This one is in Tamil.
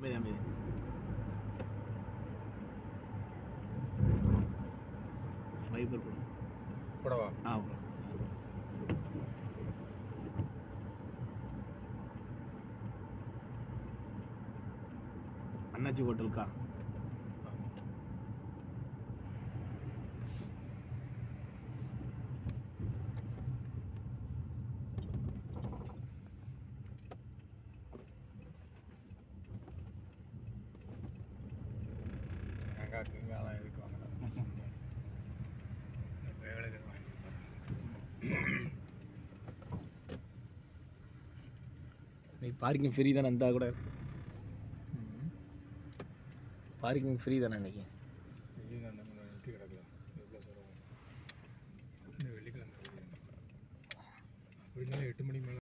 அமைதி அமைதி வைப்பர் போடும் கூடவா ஆ அண்ணாச்சி ஹோட்டலுக்கா தேங்காய் கிங்காலாம் எதுக்கு வாங்கினேன் வேலைக்கு வாங்கி நீ பார்க்கிங் ஃப்ரீ தானே இருந்தால் கூட பார்க்கிங் ஃப்ரீ தானே இன்னைக்கு வெளியில் அந்த மாதிரி நிறுத்தி கிடக்கலாம் எவ்வளோ சொல்லுவோம் இந்த வெள்ளிக்கிழமை அப்படி இருந்தாலும் எட்டு மணி மேலே